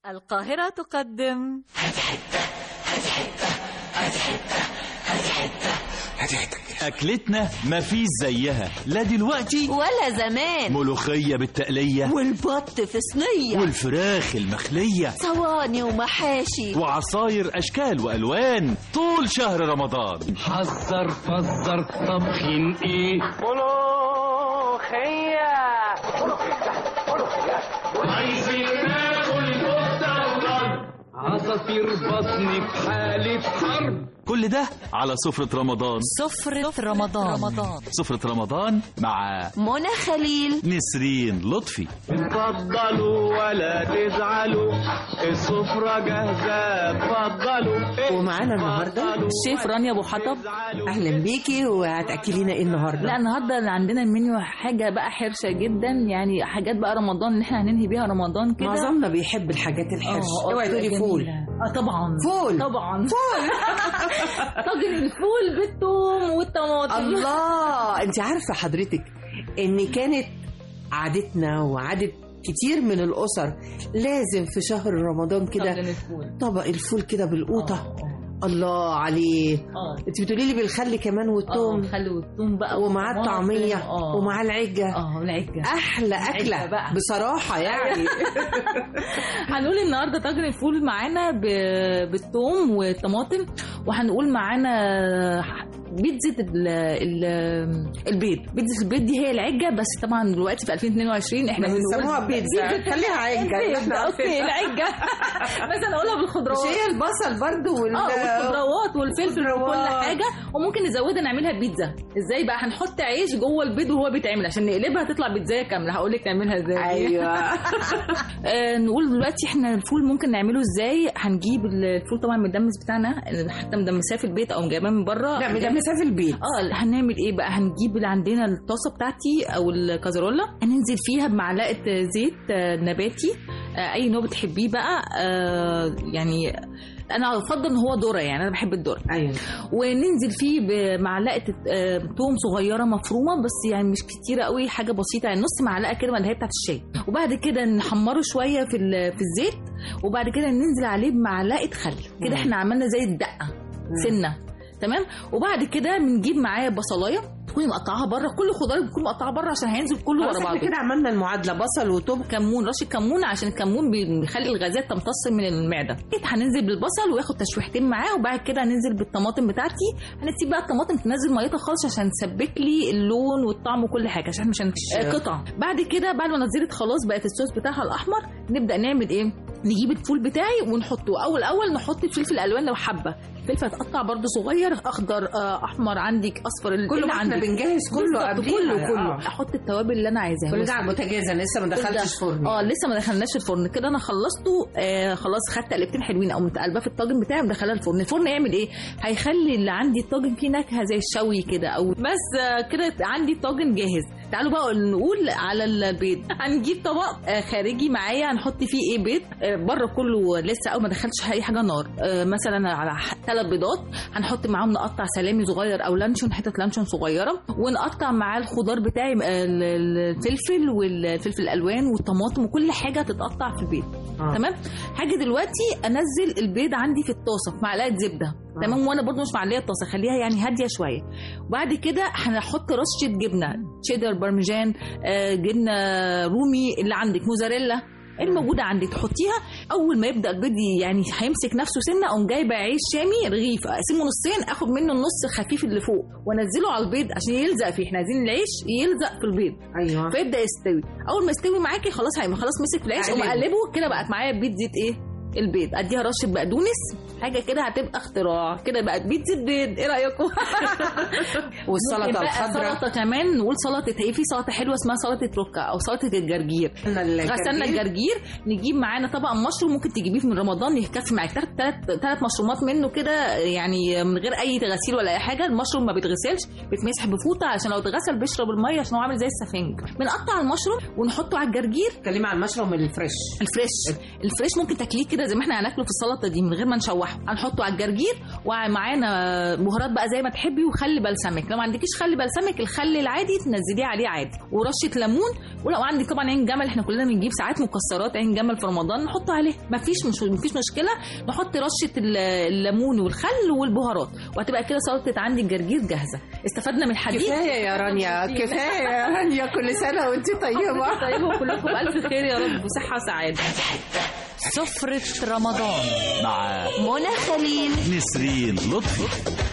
القاهرة تقدم أكلتنا مفيش زيها لا دلوقتي ولا زمان ملوخية بالتقلية والبط في صينية والفراخ المخلية صواني ومحاشي وعصاير أشكال وألوان طول شهر رمضان حذر فزر طبخين ايه عايزين ناكل كفتة وضرب عصافير بطني في حالة حرب كل ده على سفرة رمضان سفرة رمضان رمضان سفرة رمضان مع منى خليل نسرين لطفي اتفضلوا ولا تزعلوا السفرة جاهزة اتفضلوا ومعانا النهارده الشيف رانيا ابو حطب اهلا بيكي وهتاكلينا ايه النهارده لا النهارده اللي عندنا المنيو حاجه بقى حرشه جدا يعني حاجات بقى رمضان اللي احنا هننهي بيها رمضان كده معظمنا بيحب الحاجات الحرشه آه، اوعي تقولي جميلة. فول اه طبعا فول طبعا فول طاجن الفول بالثوم والطماطم الله انت عارفه حضرتك ان كانت عادتنا وعادة كتير من الاسر لازم في شهر رمضان طاجن كده الفول طبق الفول كده بالقوطه آه، الله عليه اه انت بتقولي لي بالخل كمان اه والثوم خلي والثوم بقى ومعاه والطماطم. الطعميه اه ومعاه العجه اه العجه احلى اكله العجة بقى. بصراحه يعني هنقول النهارده طاجن الفول معانا ب- بالثوم والطماطم وهنقول معانا بيتزا ال- ال- البيض بيتزا البيض دي هي العجه بس طبعا دلوقتي في 2022 احنا بنقول بيسموها بيتزا خليها عجه البيض، اوكي العجه بس هنقولها مش بالخضروات هي البصل برضو وال اه والخضروات والفلفل وكل والخضروات. حاجه وممكن نزودها نعملها بيتزا ازاي بقى هنحط عيش جوه البيض وهو بيتعمل عشان نقلبها تطلع بيتزايه كامله هقول لك نعملها ازاي ايوه آه نقول دلوقتي احنا الفول ممكن نعمله ازاي هنجيب الفول طبعا مدمس بتاعنا حتى مدمساه في البيت او جايباه من بره لا مدمسها في البيت اه هنعمل ايه بقى هنجيب اللي عندنا الطاسه بتاعتي او الكازرولا هننزل فيها بمعلقه زيت آه، نباتي آه، اي نوع بتحبيه بقى آه، يعني انا افضل ان هو ذره يعني انا بحب الذره ايوه وننزل فيه بمعلقه آه، توم صغيره مفرومه بس يعني مش كتيره قوي حاجه بسيطه يعني نص معلقه كده من اللي هي بتاعت الشاي وبعد كده نحمره شويه في ال- في الزيت وبعد كده ننزل عليه بمعلقه خل كده مم. احنا عملنا زي الدقه سنه تمام وبعد كده بنجيب معاه بصلايه تكوني مقطعاها بره كل خضار بتكون مقطعها بره عشان هينزل كله خلاص ورا احنا بعضه كده عملنا المعادله بصل وتوم كمون رشه كمون عشان الكمون بيخلي الغازات تمتص من المعده اكيد هننزل بالبصل وياخد تشويحتين معاه وبعد كده هننزل بالطماطم بتاعتي هنسيب بقى الطماطم تنزل ميتها خالص عشان تسبك لي اللون والطعم وكل حاجه عشان مش آه، قطع بعد كده بعد ما نزلت خلاص بقت الصوص بتاعها الاحمر نبدا نعمل ايه نجيب الفول بتاعي ونحطه اول اول نحط الفلفل الالوان لو حبه الفلفل هتقطع برده صغير اخضر آه، احمر عندك اصفر اللي كله ما احنا عندك بنجهز كله بالظبط، قبليها كله آه. كله احط التوابل اللي انا عايزاها كل بس. ده على البوتاجاز انا لسه ما دخلتش فرن اه لسه ما دخلناش الفرن كده انا خلصته آه خلاص خدت قلبتين حلوين او متقلبه في الطاجن بتاعي مدخلها الفرن الفرن يعمل ايه هيخلي اللي عندي الطاجن فيه نكهه زي الشوي كده او بس آه كده عندي الطاجن جاهز تعالوا بقى نقول على البيض هنجيب طبق آه خارجي معايا هنحط فيه ايه بيض آه بره كله لسه اول ما دخلتش اي حاجه نار آه مثلا على ثلاث بيضات هنحط معاهم نقطع سلامي صغير او لانشون حته لانشون صغيره ونقطع معاه الخضار بتاعي آه، ال- ال- الفلفل والفلفل الالوان والطماطم وكل حاجه تتقطع في البيض آه. تمام حاجه دلوقتي انزل البيض عندي في الطاسه في معلقه زبده تمام وانا برضو مش معليه الطاسه خليها يعني هاديه شويه وبعد كده هنحط رشه جبنه تشيدر بارميجان آه، جبنه رومي اللي عندك موزاريلا الموجودة عندك تحطيها أول ما يبدأ البيض يعني هيمسك نفسه سنة أقوم جايبة عيش شامي رغيف أقسمه نصين آخد منه النص خفيف اللي فوق وأنزله على البيض عشان يلزق فيه إحنا عايزين العيش يلزق في البيض ايوه فيبدا يستوي اول ما يستوي معاكي خلاص هيبقى خلاص مسك في العيش أقلبه. اقوم اقلبه كده بقت معايا بيتزا ايه البيض اديها رشه بقدونس حاجه كده هتبقى اختراع كده بقت بيتزا بيض ايه رايكم والسلطه ممكن بقى الخضراء سلطه كمان نقول سلطه هي في سلطه حلوه اسمها سلطه روكا او سلطه الجرجير غسلنا الجرجير نجيب معانا طبق مشروم ممكن تجيبيه من رمضان يكفي معاك ثلاث ثلاث ثلاث مشرومات منه كده يعني من غير اي غسيل ولا اي حاجه المشروم ما بيتغسلش بيتمسح بفوطه عشان لو اتغسل بيشرب الميه عشان هو عامل زي السفنج بنقطع المشروم ونحطه على الجرجير اتكلمي عن المشروم الفريش الفريش الفريش ممكن تاكليه كده زي ما احنا هناكله في السلطه دي من غير ما نشوحه نشوحه هنحطه على الجرجير ومعانا بهارات بقى زي ما تحبي وخل بلسمك لو ما عندكيش خل بلسمك الخل العادي تنزليه عليه عادي ورشه ليمون ولو عندك طبعا عين جمل احنا كلنا بنجيب ساعات مكسرات عين جمل في رمضان نحط عليه مفيش مش مفيش مشكله نحط رشه ال- الليمون والخل والبهارات وهتبقى كده سلطه عندي الجرجير جاهزه استفدنا من الحديد كفايه يا رانيا كفايه يا رانيا كل سنه وانت طيبه طيب كلكم بألف خير يا رب وصحة وسعادة سفرة رمضان مع منى خليل نسرين لطفي